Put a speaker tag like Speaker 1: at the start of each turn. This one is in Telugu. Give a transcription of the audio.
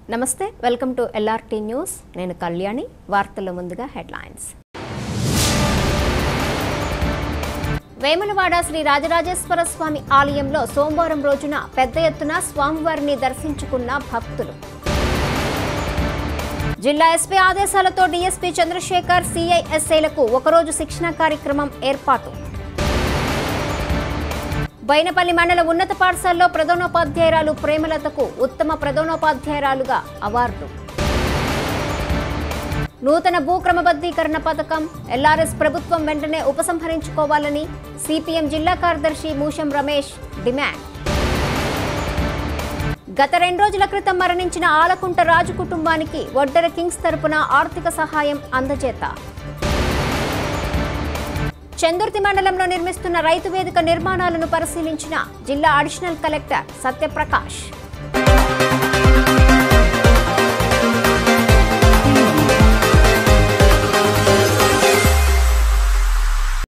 Speaker 1: నమస్తే వెల్కమ్ టు ఎల్ఆర్టీ న్యూస్ నేను కళ్యాణి వార్తల్లో ముందుగా హెడ్లైన్స్ వేములవాడ శ్రీ రాజరాజేశ్వర స్వామి ఆలయంలో సోమవారం రోజున పెద్ద ఎత్తున స్వామివారిని దర్శించుకున్న భక్తులు జిల్లా ఎస్పీ ఆదేశాలతో డీఎస్పీ చంద్రశేఖర్ సిఐఎస్ఐలకు ఒకరోజు శిక్షణ కార్యక్రమం ఏర్పాటు బైనపల్లి మండల ఉన్నత పాఠశాలలో ప్రధానోపాధ్యాయురాలు ప్రేమలతకు ఉత్తమ ప్రధానోపాధ్యాయురాలుగా అవార్డు నూతన భూ క్రమబద్ధీకరణ పథకం ఎల్ఆర్ఎస్ ప్రభుత్వం వెంటనే ఉపసంహరించుకోవాలని సిపిఎం జిల్లా కార్యదర్శి మూషం రమేష్ డిమాండ్ గత రెండు రోజుల క్రితం మరణించిన ఆలకుంట రాజు కుటుంబానికి వడ్డెర కింగ్స్ తరపున ఆర్థిక సహాయం అందజేత చందుర్తి మండలంలో నిర్మిస్తున్న రైతు వేదిక నిర్మాణాలను పరిశీలించిన జిల్లా అడిషనల్ కలెక్టర్ సత్యప్రకాష్